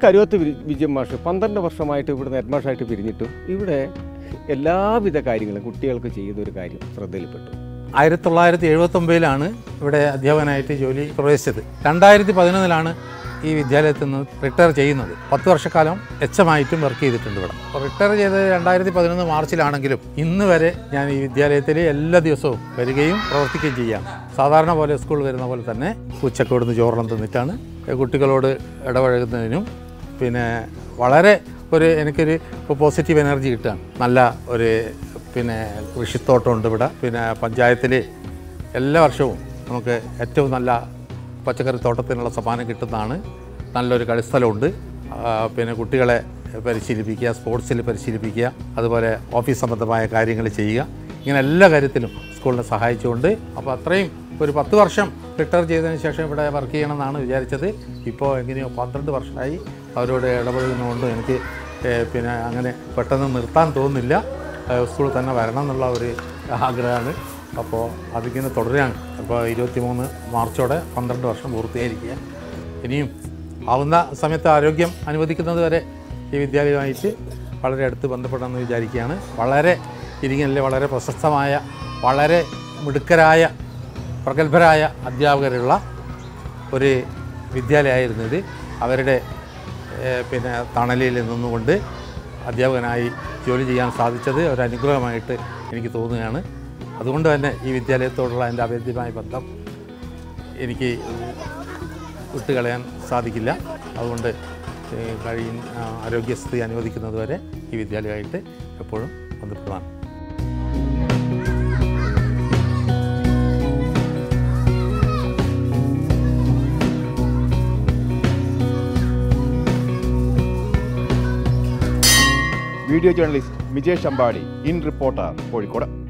കരുവത്ത് V- Vijayan മാഷ് പന്ത്രണ്ട് വർഷമായിട്ട് ഇവിടുന്ന് ഹെഡ് മാഷായിട്ട് പിരിഞ്ഞിട്ടും ഇവിടെ എല്ലാവിധ കാര്യങ്ങളും കുട്ടികൾക്ക് ചെയ്യുന്ന ഒരു കാര്യം ശ്രദ്ധയിൽപ്പെട്ടു ആയിരത്തി തൊള്ളായിരത്തി എഴുപത്തൊമ്പതിലാണ് ഇവിടെ അധ്യാപകനായിട്ട് ജോലി പ്രവേശിച്ചത് രണ്ടായിരത്തി പതിനൊന്നിലാണ് ഈ വിദ്യാലയത്തിൽ നിന്ന് റിട്ടയർ ചെയ്യുന്നത് പത്ത് വർഷക്കാലം എച്ച് എം ആയിട്ടും വർക്ക് ചെയ്തിട്ടുണ്ട് ഇവിടെ അപ്പോൾ റിട്ടയർ ചെയ്തത് രണ്ടായിരത്തി പതിനൊന്ന് മാർച്ചിലാണെങ്കിലും ഇന്ന് വരെ ഞാൻ ഈ വിദ്യാലയത്തിൽ എല്ലാ ദിവസവും വരികയും പ്രവർത്തിക്കുകയും ചെയ്യാം സാധാരണ പോലെ സ്കൂൾ വരുന്ന പോലെ തന്നെ ഉച്ചക്ക് ഇവിടുന്ന് ചോറണം തിന്നിട്ടാണ് കുട്ടികളോട് ഇടപഴകുന്നതിനും പിന്നെ വളരെ ഒരു എനിക്കൊരു പോസിറ്റീവ് എനർജി കിട്ടുകയാണ് നല്ല ഒരു പിന്നെ കൃഷിത്തോട്ടമുണ്ട് ഇവിടെ പിന്നെ പഞ്ചായത്തിൽ എല്ലാ വർഷവും നമുക്ക് ഏറ്റവും നല്ല പച്ചക്കറി തോട്ടത്തിനുള്ള സമ്മാനം കിട്ടുന്നതാണ് നല്ലൊരു കളിസ്ഥലമുണ്ട് ആ, പിന്നെ കുട്ടികളെ പരിശീലിപ്പിക്കുക സ്പോർട്സിൽ പരിശീലിപ്പിക്കുക അതുപോലെ ഓഫീസ് സംബന്ധമായ കാര്യങ്ങൾ ചെയ്യുക ഇങ്ങനെ എല്ലാ കാര്യത്തിലും സ്കൂളിനെ സഹായിച്ചുകൊണ്ട് അപ്പോൾ അത്രയും ഒരു പത്ത് വർഷം റിട്ടയർ ചെയ്തതിന് ശേഷം ഇവിടെ വർക്ക് ചെയ്യണമെന്നാണ് വിചാരിച്ചത് ഇപ്പോൾ എങ്ങനെയോ പന്ത്രണ്ട് വർഷമായി അവരോട് ഇടപെടുന്നതുകൊണ്ട് എനിക്ക് ഏഹ്, പിന്നെ അങ്ങനെ പെട്ടെന്ന് നിർത്താൻ തോന്നുന്നില്ല ഏഹ്, സ്കൂളിൽ തന്നെ വരണം എന്നുള്ള ഒരു ആഗ്രഹമാണ് അപ്പോൾ അതിങ്ങനെ തുടരുകയാണ് അപ്പോൾ ഇരുപത്തി മൂന്ന് മാർച്ചോടെ പന്ത്രണ്ട് വർഷം പൂർത്തിയായിരിക്കുക ഇനിയും ആവുന്ന സമയത്ത് ആരോഗ്യം അനുവദിക്കുന്നത് വരെ ഈ വിദ്യാലയമായിട്ട് വളരെ അടുത്ത് ബന്ധപ്പെടണമെന്ന് വിചാരിക്കുകയാണ് വളരെ ഇരിങ്ങലിലെ വളരെ പ്രശസ്തമായ വളരെ മിടുക്കരായ പ്രഗത്ഭരായ അധ്യാപകരുള്ള ഒരു വിദ്യാലയമായിരുന്നു ഇത് അവരുടെ ഏഹ്, പിന്നെ തണലിൽ നിന്നുകൊണ്ട് അധ്യാപകനായി ജോലി ചെയ്യാൻ സാധിച്ചത് ഒരു അനുഗ്രഹമായിട്ട് എനിക്ക് തോന്നുകയാണ് അതുകൊണ്ട് തന്നെ ഈ വിദ്യാലയത്തോടുള്ള എൻ്റെ അഭേദ്യമായ ബന്ധം എനിക്ക് വിട്ടുകളയാൻ സാധിക്കില്ല അതുകൊണ്ട് ഏഹ്, കഴിയും ആ, ആരോഗ്യസ്ഥിതി അനുവദിക്കുന്നത് വരെ ഈ വിദ്യാലയമായിട്ട് എപ്പോഴും ബന്ധപ്പെടുവാണ് video journalist Mijesh Ambadi in reporter Kozhikode